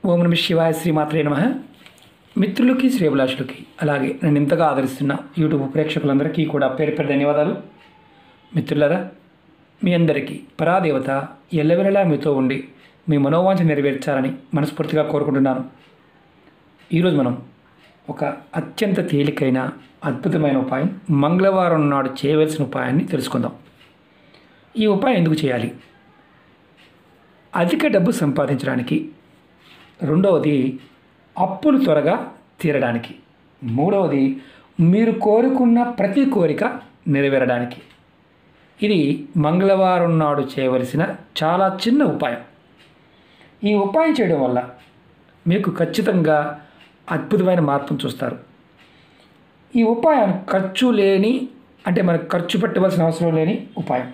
ఓం నమ శివాయ శ్రీమాత్రే నమ మిత్రులకి శ్రేభిలాషులకి అలాగే నన్ను ఇంతగా ఆదరిస్తున్న యూట్యూబ్ ప్రేక్షకులందరికీ కూడా పేరు పేరు ధన్యవాదాలు మిత్రులారా మీ అందరికీ పరాదేవత ఎల్లవెల్లలా మీతో ఉండి మీ మనోవాంఛ నెరవేర్చాలని మనస్ఫూర్తిగా కోరుకుంటున్నాను ఈరోజు మనం ఒక అత్యంత తేలికైన అద్భుతమైన ఉపాయం మంగళవారం నాడు చేయవలసిన ఉపాయాన్ని తెలుసుకుందాం ఈ ఉపాయం ఎందుకు చేయాలి అధిక డబ్బు సంపాదించడానికి రెండవది అప్పులు త్వరగా తీరడానికి మూడవది మీరు కోరుకున్న ప్రతి కోరిక నెరవేరడానికి ఇది మంగళవారం నాడు చేయవలసిన చాలా చిన్న ఉపాయం ఈ ఉపాయం చేయడం వల్ల మీకు ఖచ్చితంగా అద్భుతమైన మార్పును చూస్తారు ఈ ఉపాయం ఖర్చు లేని అంటే మనకు ఖర్చు పెట్టవలసిన అవసరం లేని ఉపాయం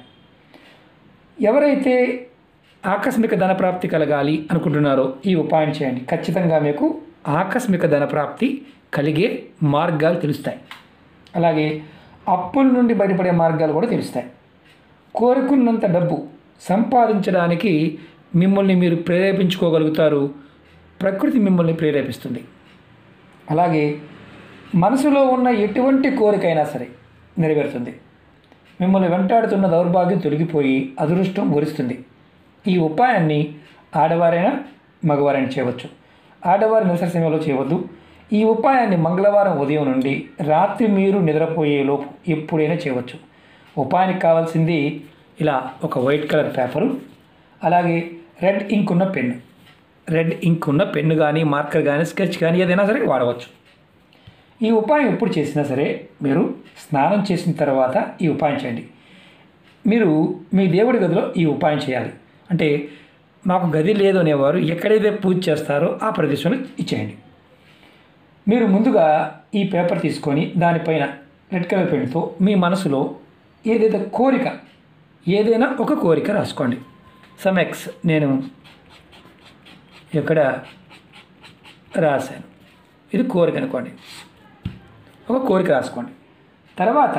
ఎవరైతే ఆకస్మిక ధనప్రాప్తి కలగాలి అనుకుంటున్నారో ఈ ఉపాయం చేయండి ఖచ్చితంగా మీకు ఆకస్మిక ధనప్రాప్తి కలిగే మార్గాలు తెలుస్తాయి అలాగే అప్పుల నుండి బయటపడే మార్గాలు కూడా తెలుస్తాయి కోరుకున్నంత డబ్బు సంపాదించడానికి మిమ్మల్ని మీరు ప్రేరేపించుకోగలుగుతారు ప్రకృతి మిమ్మల్ని ప్రేరేపిస్తుంది అలాగే మనసులో ఉన్న ఎటువంటి కోరికైనా సరే నెరవేరుతుంది మిమ్మల్ని వెంటాడుతున్న దౌర్భాగ్యం తొలగిపోయి అదృష్టం వరిస్తుంది ఈ ఉపాయాన్ని ఆడవారైనా మగవారైనా చేయవచ్చు ఆడవారి నిరసన సమయంలో చేయవద్దు ఈ ఉపాయాన్ని మంగళవారం ఉదయం నుండి రాత్రి మీరు నిద్రపోయేలోపు ఎప్పుడైనా చేయవచ్చు ఉపాయానికి కావాల్సింది ఇలా ఒక వైట్ కలర్ పేపరు అలాగే రెడ్ ఇంక్ ఉన్న పెన్ను రెడ్ ఇంక్ ఉన్న పెన్ను కానీ మార్కర్ కానీ స్కెచ్ కానీ ఏదైనా సరే వాడవచ్చు ఈ ఉపాయం ఎప్పుడు చేసినా సరే మీరు స్నానం చేసిన తర్వాత ఈ ఉపాయం చేయండి మీరు మీ దేవుడి గదిలో ఈ ఉపాయం చేయాలి అంటే మాకు గది లేదు అనేవారు ఎక్కడైతే పూజ చేస్తారో ఆ ప్రదేశంలో ఇచ్చేయండి మీరు ముందుగా ఈ పేపర్ తీసుకొని దానిపైన రెడ్ కలర్ పెన్తో మీ మనసులో ఏదైతే కోరిక ఏదైనా ఒక కోరిక రాసుకోండి సమ్ ఎక్స్ నేను ఇక్కడ రాశాను ఇది కోరిక అనుకోండి ఒక కోరిక రాసుకోండి తర్వాత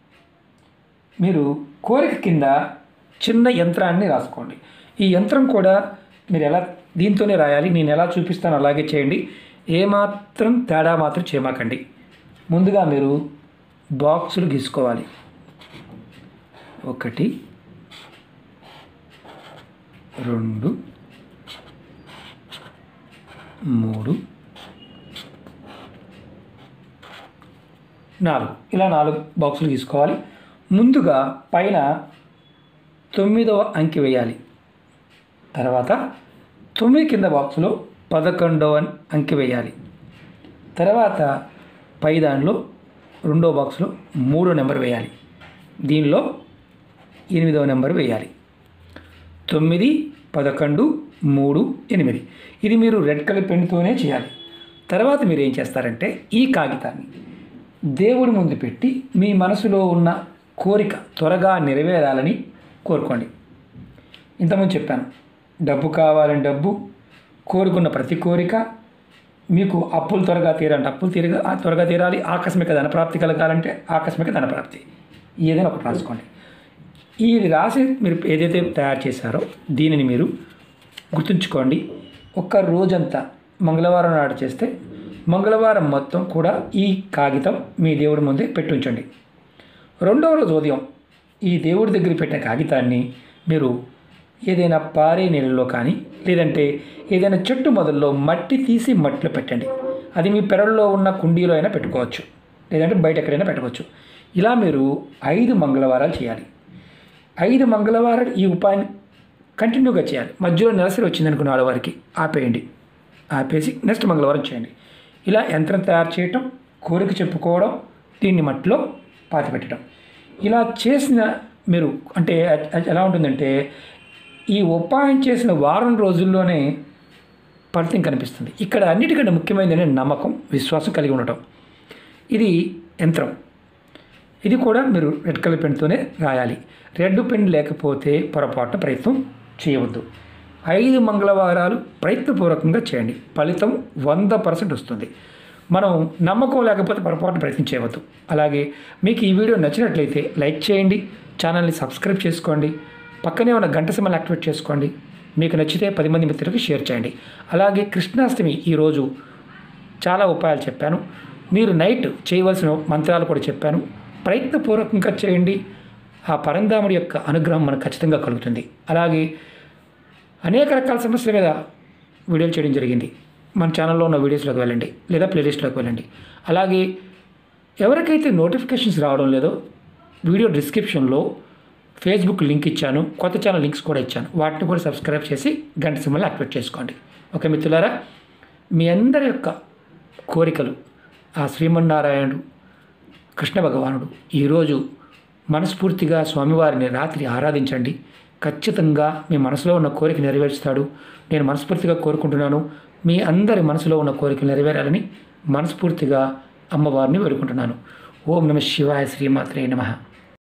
మీరు కోరిక కింద చిన్న యంత్రాన్ని రాసుకోండి ఈ యంత్రం కూడా మీరు ఎలా దీంతోనే రాయాలి నేను ఎలా చూపిస్తాను అలాగే చేయండి ఏమాత్రం తేడా మాత్రం చేయమాకండి ముందుగా మీరు బాక్సులు గీసుకోవాలి ఒకటి రెండు మూడు నాలుగు ఇలా నాలుగు బాక్సులు తీసుకోవాలి ముందుగా పైన తొమ్మిదవ అంకి వేయాలి తర్వాత తొమ్మిది కింద బాక్సులో పదకొండవ అంకి వేయాలి తర్వాత పై దానిలో రెండో బాక్సులో మూడో నెంబర్ వేయాలి దీనిలో ఎనిమిదవ నెంబర్ వేయాలి తొమ్మిది పదకొండు మూడు ఎనిమిది ఇది మీరు రెడ్ కలర్ పెన్తోనే చేయాలి తర్వాత మీరు ఏం చేస్తారంటే ఈ కాగితాన్ని దేవుడి ముందు పెట్టి మీ మనసులో ఉన్న కోరిక త్వరగా నెరవేరాలని కోరుకోండి ఇంతకుముందు చెప్పాను డబ్బు కావాలని డబ్బు కోరుకున్న ప్రతి కోరిక మీకు అప్పులు త్వరగా తీరాలంటే అప్పులు తీరగా త్వరగా తీరాలి ఆకస్మిక ధనప్రాప్తి కలగాలంటే ఆకస్మిక ధనప్రాప్తి ఏదైనా ఒకటి రాసుకోండి ఈ రాసి మీరు ఏదైతే తయారు చేశారో దీనిని మీరు గుర్తుంచుకోండి ఒక్క రోజంతా మంగళవారం నాడు చేస్తే మంగళవారం మొత్తం కూడా ఈ కాగితం మీ దేవుడి ముందే పెట్టుంచండి రెండవ రోజు ఉదయం ఈ దేవుడి దగ్గర పెట్టిన కాగితాన్ని మీరు ఏదైనా పారే నీళ్ళలో కానీ లేదంటే ఏదైనా చెట్టు మొదల్లో మట్టి తీసి మట్టిలో పెట్టండి అది మీ పెరల్లో ఉన్న కుండీలో అయినా పెట్టుకోవచ్చు లేదంటే బయట ఎక్కడైనా పెట్టవచ్చు ఇలా మీరు ఐదు మంగళవారాలు చేయాలి ఐదు మంగళవారాలు ఈ ఉపాయాన్ని కంటిన్యూగా చేయాలి మధ్యలో నెలసరి వచ్చింది అనుకున్న ఆడవారికి ఆపేయండి ఆపేసి నెక్స్ట్ మంగళవారం చేయండి ఇలా యంత్రం తయారు చేయటం కోరిక చెప్పుకోవడం దీన్ని మట్టిలో పాతి పెట్టడం ఇలా చేసిన మీరు అంటే ఎలా ఉంటుందంటే ఈ ఉపాయం చేసిన వారం రోజుల్లోనే ఫలితం కనిపిస్తుంది ఇక్కడ అన్నిటికంటే ముఖ్యమైనది నమ్మకం విశ్వాసం కలిగి ఉండటం ఇది యంత్రం ఇది కూడా మీరు రెడ్ కలర్ పెన్తోనే రాయాలి రెడ్ పెన్ లేకపోతే పొరపాటున ప్రయత్నం చేయవద్దు ఐదు మంగళవారాలు ప్రయత్నపూర్వకంగా చేయండి ఫలితం వంద పర్సెంట్ వస్తుంది మనం నమ్మకం లేకపోతే పొరపాటున ప్రయత్నం చేయవద్దు అలాగే మీకు ఈ వీడియో నచ్చినట్లయితే లైక్ చేయండి ఛానల్ని సబ్స్క్రైబ్ చేసుకోండి పక్కనే ఉన్న గంట సింబల్ యాక్టివేట్ చేసుకోండి మీకు నచ్చితే పది మంది మిత్రులకు షేర్ చేయండి అలాగే కృష్ణాష్టమి ఈరోజు చాలా ఉపాయాలు చెప్పాను మీరు నైట్ చేయవలసిన మంత్రాలు కూడా చెప్పాను ప్రయత్నపూర్వకంగా చేయండి ఆ పరంధాముడి యొక్క అనుగ్రహం మనకు ఖచ్చితంగా కలుగుతుంది అలాగే అనేక రకాల సమస్యల మీద వీడియోలు చేయడం జరిగింది మన ఛానల్లో ఉన్న వీడియోస్లోకి వెళ్ళండి లేదా ప్లేలిస్ట్లోకి వెళ్ళండి అలాగే ఎవరికైతే నోటిఫికేషన్స్ రావడం లేదో వీడియో డిస్క్రిప్షన్లో ఫేస్బుక్ లింక్ ఇచ్చాను కొత్త ఛానల్ లింక్స్ కూడా ఇచ్చాను వాటిని కూడా సబ్స్క్రైబ్ చేసి గంట సింబల్ యాక్టివేట్ చేసుకోండి ఓకే మిత్రులారా మీ అందరి యొక్క కోరికలు ఆ శ్రీమన్నారాయణుడు కృష్ణ భగవానుడు ఈరోజు మనస్ఫూర్తిగా స్వామివారిని రాత్రి ఆరాధించండి ఖచ్చితంగా మీ మనసులో ఉన్న కోరిక నెరవేర్చుతాడు నేను మనస్ఫూర్తిగా కోరుకుంటున్నాను మీ అందరి మనసులో ఉన్న కోరికలు నెరవేరాలని మనస్ఫూర్తిగా అమ్మవారిని వేడుకుంటున్నాను ఓం నమ శివాయ శ్రీమాత్రే నమః